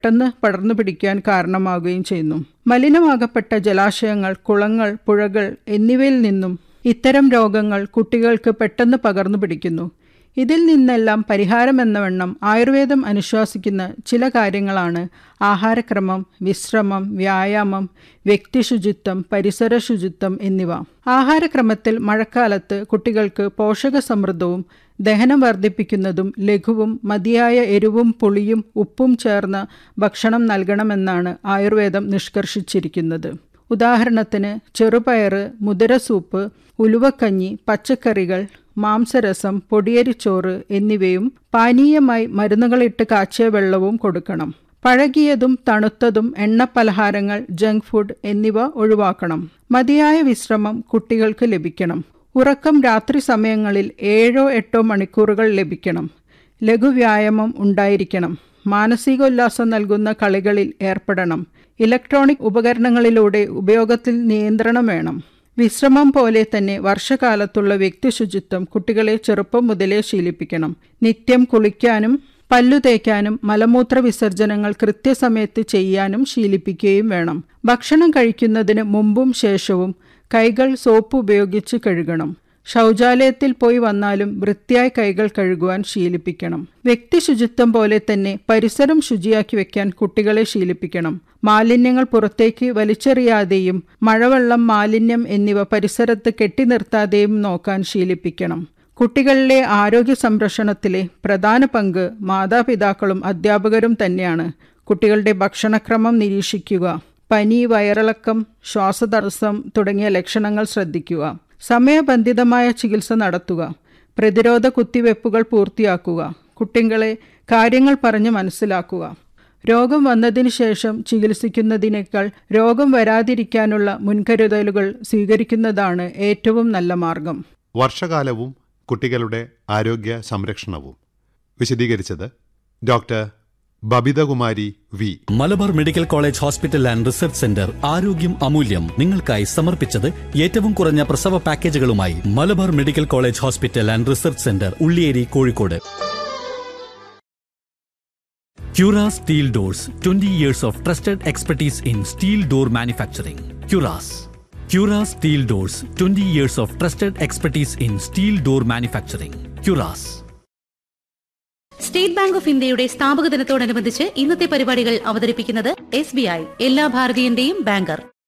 പെട്ടെന്ന് പടർന്നു പിടിക്കാൻ കാരണമാവുകയും ചെയ്യുന്നു മലിനമാകപ്പെട്ട ജലാശയങ്ങൾ കുളങ്ങൾ പുഴകൾ എന്നിവയിൽ നിന്നും ഇത്തരം രോഗങ്ങൾ കുട്ടികൾക്ക് പെട്ടെന്ന് പകർന്നു പിടിക്കുന്നു ഇതിൽ നിന്നെല്ലാം പരിഹാരമെന്നവണ്ണം ആയുർവേദം അനുശാസിക്കുന്ന ചില കാര്യങ്ങളാണ് ആഹാരക്രമം വിശ്രമം വ്യായാമം വ്യക്തിശുചിത്വം പരിസര ശുചിത്വം എന്നിവ ആഹാരക്രമത്തിൽ മഴക്കാലത്ത് കുട്ടികൾക്ക് പോഷക സമൃദ്ധവും ദഹനം വർദ്ധിപ്പിക്കുന്നതും ലഘുവും മതിയായ എരിവും പുളിയും ഉപ്പും ചേർന്ന ഭക്ഷണം നൽകണമെന്നാണ് ആയുർവേദം നിഷ്കർഷിച്ചിരിക്കുന്നത് ഉദാഹരണത്തിന് ചെറുപയറ് മുതിരസൂപ്പ് ഉലുവക്കഞ്ഞി പച്ചക്കറികൾ മാംസരസം പൊടിയരിച്ചോറ് എന്നിവയും പാനീയമായി മരുന്നുകളിട്ട് കാച്ചിയ വെള്ളവും കൊടുക്കണം പഴകിയതും തണുത്തതും എണ്ണപ്പലഹാരങ്ങൾ ജങ്ക് ഫുഡ് എന്നിവ ഒഴിവാക്കണം മതിയായ വിശ്രമം കുട്ടികൾക്ക് ലഭിക്കണം ഉറക്കം രാത്രി സമയങ്ങളിൽ ഏഴോ എട്ടോ മണിക്കൂറുകൾ ലഭിക്കണം ലഘുവ്യായാമം ഉണ്ടായിരിക്കണം മാനസികോല്ലാസം നൽകുന്ന കളികളിൽ ഏർപ്പെടണം ഇലക്ട്രോണിക് ഉപകരണങ്ങളിലൂടെ ഉപയോഗത്തിൽ നിയന്ത്രണം വേണം വിശ്രമം പോലെ തന്നെ വർഷകാലത്തുള്ള വ്യക്തിശുചിത്വം കുട്ടികളെ ചെറുപ്പം മുതലേ ശീലിപ്പിക്കണം നിത്യം കുളിക്കാനും പല്ലു തേക്കാനും മലമൂത്ര വിസർജനങ്ങൾ കൃത്യസമയത്ത് ചെയ്യാനും ശീലിപ്പിക്കുകയും വേണം ഭക്ഷണം കഴിക്കുന്നതിന് മുമ്പും ശേഷവും കൈകൾ സോപ്പ് ഉപയോഗിച്ച് കഴുകണം ശൗചാലയത്തിൽ പോയി വന്നാലും വൃത്തിയായി കൈകൾ കഴുകുവാൻ ശീലിപ്പിക്കണം വ്യക്തി ശുചിത്വം പോലെ തന്നെ പരിസരം ശുചിയാക്കി വെക്കാൻ കുട്ടികളെ ശീലിപ്പിക്കണം മാലിന്യങ്ങൾ പുറത്തേക്ക് വലിച്ചെറിയാതെയും മഴവെള്ളം മാലിന്യം എന്നിവ പരിസരത്ത് കെട്ടി നിർത്താതെയും നോക്കാൻ ശീലിപ്പിക്കണം കുട്ടികളിലെ ആരോഗ്യ സംരക്ഷണത്തിലെ പ്രധാന പങ്ക് മാതാപിതാക്കളും അധ്യാപകരും തന്നെയാണ് കുട്ടികളുടെ ഭക്ഷണക്രമം നിരീക്ഷിക്കുക പനി വയറിളക്കം ശ്വാസതടസ്സം തുടങ്ങിയ ലക്ഷണങ്ങൾ ശ്രദ്ധിക്കുക സമയബന്ധിതമായ ചികിത്സ നടത്തുക പ്രതിരോധ കുത്തിവെപ്പുകൾ പൂർത്തിയാക്കുക കുട്ടികളെ കാര്യങ്ങൾ പറഞ്ഞ് മനസ്സിലാക്കുക രോഗം വന്നതിന് ശേഷം ചികിത്സിക്കുന്നതിനേക്കാൾ രോഗം വരാതിരിക്കാനുള്ള മുൻകരുതലുകൾ സ്വീകരിക്കുന്നതാണ് ഏറ്റവും നല്ല മാർഗം വർഷകാലവും കുട്ടികളുടെ ആരോഗ്യ സംരക്ഷണവും വിശദീകരിച്ചത് doctor Babithakumari V Malabar medical college hospital and research centre ആരോഗ്യം അമൂല്യം നിങ്ങൾക്കായി സമർപ്പിച്ചത് ഏറ്റവും കുറഞ്ഞ പ്രസവ പാക്കേജുകളുമായി Malabar medical college hospital and research centre Ulliyeri Kozhikode Cura Steel Doors 20 years of trusted expertise in steel door manufacturing. Curas. Cura Steel Doors 20 years of trusted expertise in steel door manufacturing. Curas. State Bank of ഇന്ത്യയുടെ സ്ഥാപക ദിനത്തോടനുബന്ധിച്ച് ഇന്നത്തെ പരിപാടികൾ അവതരിപ്പിക്കുന്നത് S B I എല്ലാ ഭാരതീയന്റെയും banker